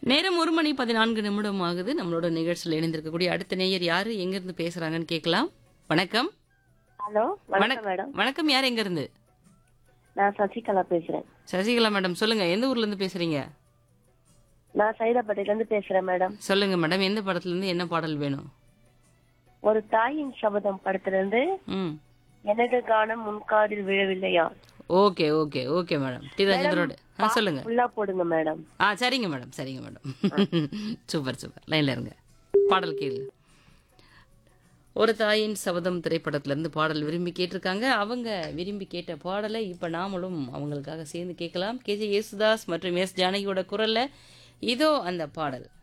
நேரம் ஒரு மணி பதினான்கு நிமிடம் ஆகுது நம்மளோட நிகழ்ச்சியில் இணைந்திருக்கக்கூடிய அடுத்த நேயர் யாரு எங்க இருந்து பேசுறாங்கன்னு கேட்கலாம் வணக்கம் ஹலோ வணக்கம் மேடம் வணக்கம் யார் எங்க இருந்து நான் சசிகலா பேசுறேன் சசிகலா மேடம் சொல்லுங்க எந்த ஊர்ல இருந்து பேசுறீங்க நான் சைதாப்பேட்டையில இருந்து பேசுறேன் மேடம் சொல்லுங்க மேடம் எந்த படத்துல இருந்து என்ன பாடல் வேணும் ஒரு தாயின் சபதம் படத்துல இருந்து ம் எனது கானம் முன்காதில் விழவில்லையா okay okay okay madam T ராஜேந்திரோட ஆ சொல்லுங்க ஃபுல்லா போடுங்க மேடம் ஆ சரிங்க மேடம் சரிங்க மேடம் சூப்பர் சூப்பர் லைன்ல இருங்க பாடல் கேளு ஒரு தாயின் சபதம் திரைப்படத்துல இருந்து பாடல் விரும்பி கேட்டிருக்காங்க அவங்க விரும்பி கேட்ட பாடலை இப்ப நாமளும் அவங்களுக்காக சேர்ந்து கேட்கலாம் கேஜே யேசுதாஸ் மற்றும் எஸ் ஜானகியோட குரல்ல இதோ அந்த பாடல்